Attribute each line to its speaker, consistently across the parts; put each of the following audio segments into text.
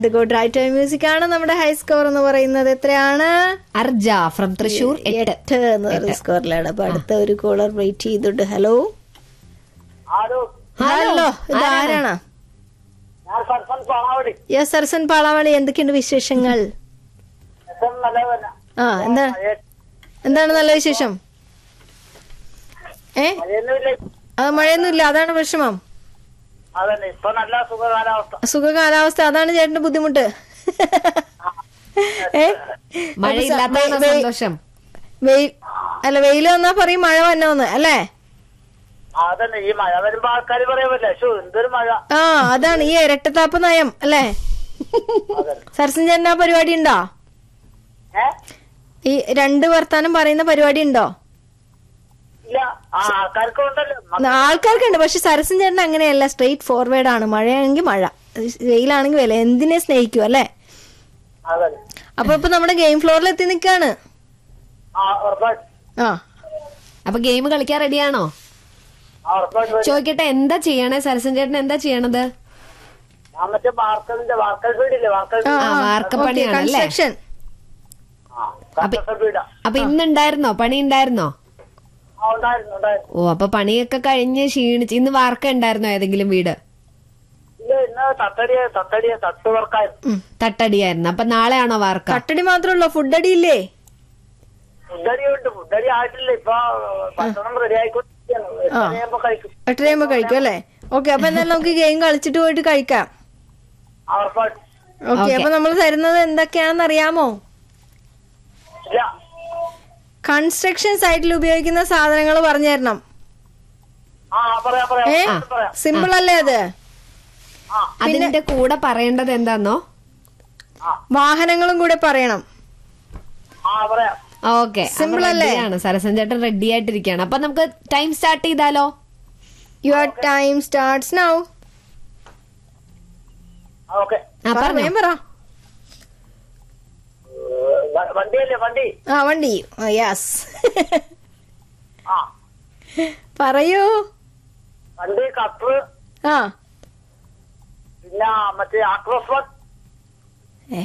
Speaker 1: The good right music ആണ് നമ്മുടെ high score എന്ന് പറയുന്നത് എത്രയാണ്
Speaker 2: അർജ ഫ്രം തൃശൂർ എട്ട്
Speaker 1: എട്ട് എന്ന് പറയുന്ന സ്കോറിലാണ് അപ്പൊ അടുത്ത ഒരു കോളർ വെയിറ്റ് ചെയ്തിട്ട് ഹലോ
Speaker 3: ഹലോ
Speaker 1: ഹലോ ഇത് ആരാണ്
Speaker 3: ഞാൻ സർപ്പൻ പാണാവടി
Speaker 1: യെസ് സർസൻ പാളാവളി എന്തൊക്കെയുണ്ട് വിശേഷങ്ങൾ
Speaker 3: എപ്പം നല്ലതല്ല
Speaker 1: ആ എന്താ എന്താണ് നല്ല വിശേഷം ഏ
Speaker 3: മഴയൊന്നുമില്ല
Speaker 1: അത് മഴയൊന്നുമില്ല അതാണ് വിഷമം
Speaker 3: അതന്നെ ഇപ്പൊ നല്ല സുഖ കാലാവസ്ഥ
Speaker 1: സുഖ കാലാവസ്ഥ അതാണ് ചേട്ടന്റെ ബുദ്ധിമുട്ട് ഏ
Speaker 2: മഴയില്ലാത്തതാണ്
Speaker 1: വെ- വെ-
Speaker 2: സന്തോഷം
Speaker 1: വെയിൽ അല്ല വെയിൽ വന്നാ പറയും മഴ വന്നോന്ന് അല്ലേ
Speaker 3: അതന്നെ ഈ മഴ വരുമ്പോ ആൾക്കാർ പറയാമല്ലേ ഷോ എന്തൊരു മഴ
Speaker 1: ആ അതാണ് ഈ ഇരട്ടത്താപ്പ് നയം അല്ലേ സരസൻ ചേട്ടൻ ആ പരിപാടി ഉണ്ടോ
Speaker 3: ഏ
Speaker 1: ഈ രണ്ട് വർത്താനം പറയുന്ന പരിപാടി ഉണ്ടോ
Speaker 3: ഇല്ല ആ ആൾക്കാർക്ക് ഉണ്ടല്ലോ
Speaker 1: ആൾക്കാർക്കുണ്ട് പക്ഷെ സരസൻ ചേട്ടൻ അങ്ങനെയല്ല സ്ട്രെയിറ്റ് ഫോർവേഡ് ആണ് മഴയാണെങ്കിൽ മഴ വെയിലാണെങ്കിൽ വെയിൽ എന്തിനെ സ്നേഹിക്കും അല്ലേ
Speaker 3: അതന്നെ
Speaker 1: അപ്പൊ ഇപ്പൊ നമ്മുടെ ഗെയിം ഫ്ലോറിൽ എത്തി നിൽക്കാണ്
Speaker 3: ആ ഉറപ്പായിട്ട്
Speaker 1: ആ
Speaker 2: അപ്പൊ ഗെയിം കളിക്കാൻ റെഡിയാണോ
Speaker 3: ആ ഉറപ്പായിട്ട് വരും.
Speaker 2: ചോദിക്കട്ടെ എന്താ ചെയ്യണേ സരസൻ ചേട്ടൻ എന്താ ചെയ്യണത്
Speaker 3: ഞാൻ മറ്റേ വാർക്കലിന്റെ വാർക്കൽ വീടില്ലേ വാർക്കൽ
Speaker 1: ആ,
Speaker 2: ആ,
Speaker 1: ആ,
Speaker 2: വാർക്കപ്പണിയാണ്
Speaker 1: okay,
Speaker 2: അല്ലേ?
Speaker 1: construction.
Speaker 3: ആ കർഷക വീടാ
Speaker 2: അപ്പൊ ഇന്നുണ്ടായിരുന്നോ പണി ഉണ്ടായിരുന്നോ
Speaker 3: ആ ഉണ്ടായിരുന്നു ഉണ്ടായിരുന്നു
Speaker 2: ഓ അപ്പൊ പണിയൊക്കെ കഴിഞ്ഞ് ക്ഷീണിച്ച് ഇന്ന് വാർക്ക ഉണ്ടായിരുന്നോ ഏതെങ്കിലും വീട്
Speaker 3: ഇല്ല ഇന്ന് തട്ടടിയ തട്ടടിയ തട്ട് വർക്കായിരുന്നു
Speaker 1: ഉം.
Speaker 2: തട്ടടിയായിരുന്നു അപ്പൊ നാളെയാണോ വാർക്ക
Speaker 1: കട്ടടി മാത്രമല്ലോ ഫുഡ് അടി ഇല്ലേ
Speaker 3: ഫുഡടി ഉണ്ട് ഫുഡടി ആയിട്ടില്ല ഇപ്പൊ ഭക്ഷണം റെഡി ആയിക്കൊണ്ടിരിക്കുകയാണ് എട്ടരയാകുമ്പോ കഴിക്കും
Speaker 1: എട്ടരയാകുമ്പോ കഴിക്കും അല്ലേ ഓക്കെ അപ്പൊ എന്തായാലും നമുക്ക് ഗെയിം കളിച്ചിട്ട് പോയിട്ട് കഴിക്കാം
Speaker 3: ആ ഉറപ്പായിട്ട്
Speaker 1: ഓക്കെ
Speaker 2: Okay.
Speaker 1: അപ്പൊ നമ്മൾ തരുന്നത് എന്തൊക്കെയാണെന്ന് അറിയാമോ
Speaker 3: ഇല്ല
Speaker 1: കൺസ്ട്രക്ഷൻ സൈറ്റിൽ ഉപയോഗിക്കുന്ന സാധനങ്ങൾ പറഞ്ഞു തരണം
Speaker 3: ആ പറയാം പറയാം
Speaker 1: ഏ
Speaker 3: ഉറപ്പായിട്ടും പറയാം
Speaker 1: സിമ്പിൾ അല്ലേ അത്
Speaker 3: ആ
Speaker 2: അതിന്റെ കൂടെ പറയേണ്ടത് എന്താന്നോ
Speaker 1: വാഹനങ്ങളും കൂടെ പറയണം
Speaker 3: ആ പറയാം
Speaker 2: ഓക്കെ
Speaker 1: Simple അല്ലേ?
Speaker 2: ആണ് സരസൻ ചേട്ടൻ റെഡി ആയിട്ടിരിക്കുകയാണ് അപ്പൊ നമുക്ക് ടൈം സ്റ്റാർട്ട് ചെയ്താലോ
Speaker 1: യുവർ ടൈം സ്റ്റാർട്ട്സ് നൗ
Speaker 3: ആ ഓക്കെ
Speaker 2: ആ പറഞ്ഞോ
Speaker 1: വേഗം പറ
Speaker 3: വണ്ടിയല്ലേ വണ്ടി
Speaker 1: ആ വണ്ടി യെസ്
Speaker 3: ആ
Speaker 1: പറയൂ
Speaker 3: വണ്ടി കട്ടർ
Speaker 1: ആ
Speaker 3: പിന്നെ മറ്റേ ആക്രോസ്
Speaker 1: ഏ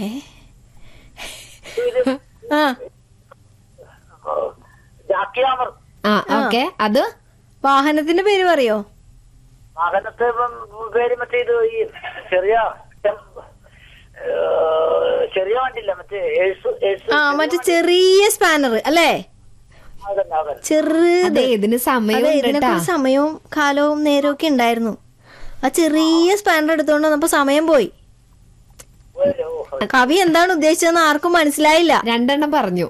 Speaker 1: ആ
Speaker 3: ജാക്കി ഹാമർ
Speaker 2: ആ ഓക്കെ അത്
Speaker 1: വാഹനത്തിന്റെ പേര് പറയോ
Speaker 3: വാഹനത്തെ ഇപ്പം പേര് മറ്റേ ഇത് ഈ ചെറിയ ടെം- ഏ, ചെറിയ വണ്ടിയില്ല മറ്റേ ഏഴ്സ് ഏഴ്സ്
Speaker 1: ആ മറ്റേ ചെറിയ സ്പാനർ അല്ലേ
Speaker 3: അതന്നെ അതന്നെ
Speaker 1: ചെറുത്
Speaker 2: അതെ ഇതിന് സമയം
Speaker 1: അതെ
Speaker 2: ഉണ്ട്
Speaker 1: ഇതിനൊക്കെ ഒരു സമയവും കാലവും നേരവും ഒക്കെ ഉണ്ടായിരുന്നു ആ ചെറിയ സ്പാനർ എടുത്തോണ്ട് വന്നപ്പോ സമയം പോയി
Speaker 3: ഓ, ഓ,
Speaker 1: കവി എന്താണ് ഉദ്ദേശിച്ചതെന്ന് ആർക്കും മനസ്സിലായില്ല
Speaker 2: രണ്ടെണ്ണം പറഞ്ഞു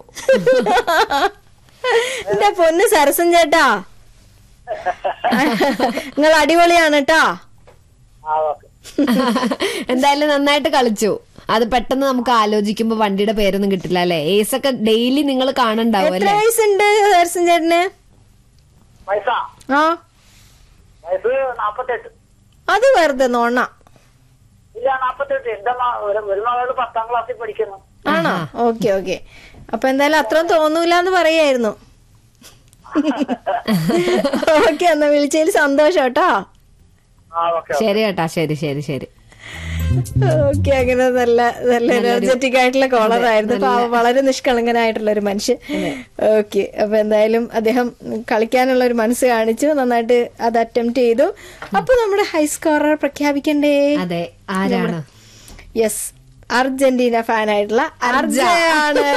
Speaker 1: എന്റെ പൊന്ന് സരസൻ ചേട്ടാ നിങ്ങൾ അടിപൊളിയാണ് കേട്ടാ
Speaker 3: ആ ഓക്കെ
Speaker 2: എന്തായാലും നന്നായിട്ട് കളിച്ചു അത് പെട്ടെന്ന് നമുക്ക് ആലോചിക്കുമ്പോ വണ്ടിയുടെ പേരൊന്നും കിട്ടില്ല അല്ലെ ഏസൊക്കെ ഡെയിലി നിങ്ങൾ കാണണ്ടാവും
Speaker 1: എത്ര
Speaker 2: അല്ലെ
Speaker 1: വയസ്സുണ്ട് സരസൻ ചേട്ടന്
Speaker 3: പൈസ
Speaker 1: ആ
Speaker 3: വയസ്സ് നാപ്പത്തെട്ട്
Speaker 1: അത് വെറുതെ നോണ
Speaker 3: ഇല്ല നാപ്പത്തെട്ട് എന്റെ മ- ഒരു ഒരു മകള് പത്താം ക്ലാസ്സിൽ പഠിക്കുന്നു
Speaker 1: ആണോ ഓക്കെ ഓക്കെ അപ്പൊ എന്തായാലും അത്രയും തോന്നൂല എന്ന് പറയായിരുന്നു ഓക്കെ എന്നാ വിളിച്ചതിൽ സന്തോഷം കേട്ടോ
Speaker 3: ആ ഓക്കെ
Speaker 2: ശരി കേട്ടാ ശരി ശരി ശരി
Speaker 1: ഓക്കെ അങ്ങനെ നല്ല നല്ല എനർജറ്റിക് ആയിട്ടുള്ള കോളർ ആയിരുന്നു പാവം വളരെ നിഷ്കളങ്കനായിട്ടുള്ള ഒരു മനുഷ്യൻ ഓക്കെ അപ്പൊ എന്തായാലും അദ്ദേഹം കളിക്കാനുള്ള ഒരു മനസ്സ് കാണിച്ചു നന്നായിട്ട് അത് അറ്റംപ്റ്റ് ചെയ്തു അപ്പൊ നമ്മുടെ ഹൈ സ്കോറർ പ്രഖ്യാപിക്കണ്ടേ
Speaker 2: അതെ ആരാണ്
Speaker 1: യെസ് അർജന്റീന ഫാൻ ആയിട്ടുള്ള അർജയാണ്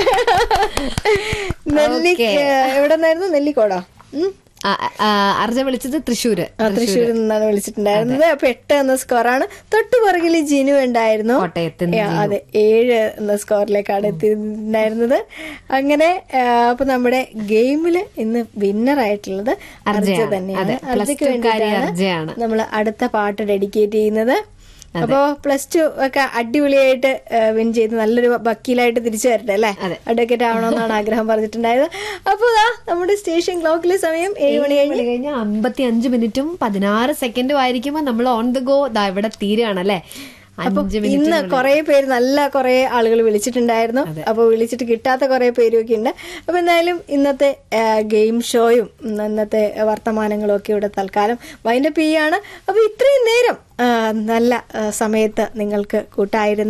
Speaker 1: നെല്ലി എവിടെ നിന്നായിരുന്നു നെല്ലിക്കോടോ ഉം.
Speaker 2: ആ, ആ, അർജ വിളിച്ചത് തൃശ്ശൂര്
Speaker 1: ആ തൃശ്ശൂരിൽ നിന്നാണ് വിളിച്ചിട്ടുണ്ടായിരുന്നത് അപ്പൊ എട്ട് എന്ന സ്കോറാണ് തൊട്ടു പുറകിൽ ജിനു ഉണ്ടായിരുന്നു
Speaker 2: കോട്ടയത്ത്
Speaker 1: ഏ, അതെ ഏഴ് എന്ന സ്കോറിലേക്കാണ് എത്തിയിട്ടുണ്ടായിരുന്നത് അങ്ങനെ ആ, അപ്പൊ നമ്മുടെ ഗെയിമില് ഇന്ന് വിന്നർ ആയിട്ടുള്ളത് അർജ
Speaker 2: അർജയാണ്.
Speaker 1: തന്നെയാണ്
Speaker 2: അതെ, plus
Speaker 1: അർജയ്ക്ക്
Speaker 2: two കാരി
Speaker 1: വേണ്ടിയിട്ടാണ്
Speaker 2: അർജയാണ്.
Speaker 1: നമ്മൾ അടുത്ത പാട്ട് ഡെഡിക്കേറ്റ് ചെയ്യുന്നത് അപ്പോ പ്ലസ് ടു ഒക്കെ അടിപൊളിയായിട്ട് വിൻ ചെയ്ത് നല്ലൊരു വക്കീലായിട്ട് തിരിച്ചു വരട്ടെ അല്ലേ
Speaker 2: അതെ.
Speaker 1: അഡ്വക്കേറ്റ് ആവണമെന്നാണ് ആഗ്രഹം പറഞ്ഞിട്ടുണ്ടായത് അപ്പൊ ദാ നമ്മുടെ സ്റ്റേഷൻ ക്ലോക്കിലെ സമയം ഏഴ് മണി കഴിഞ്ഞ്
Speaker 2: മണി കഴിഞ്ഞ അമ്പത്തി അഞ്ച് മിനിറ്റും പതിനാറ് സെക്കൻഡും ആയിരിക്കുമ്പോ നമ്മൾ ഓൺ ദ ഗോ ദാ ഇവിടെ തീരുകയാണ് അല്ലെ
Speaker 1: അപ്പൊ
Speaker 2: അഞ്ച്
Speaker 1: ഇന്ന് കുറെ പേര് നല്ല കുറെ ആളുകൾ വിളിച്ചിട്ടുണ്ടായിരുന്നു അപ്പൊ വിളിച്ചിട്ട് കിട്ടാത്ത കുറെ പേരും ഒക്കെ ഉണ്ട് അപ്പൊ എന്തായാലും ഇന്നത്തെ ആ, ഗെയിം ഷോയും ഉം, ഇന്നത്തെ വർത്തമാനങ്ങളും ഒക്കെ ഇവിടെ തൽക്കാലം വൈൻഡപ്പ് ചെയ്യാണ് അപ്പൊ ഇത്രയും നേരം ആ, നല്ല ആ, സമയത്ത് നിങ്ങൾക്ക് കൂട്ടായിരുന്നു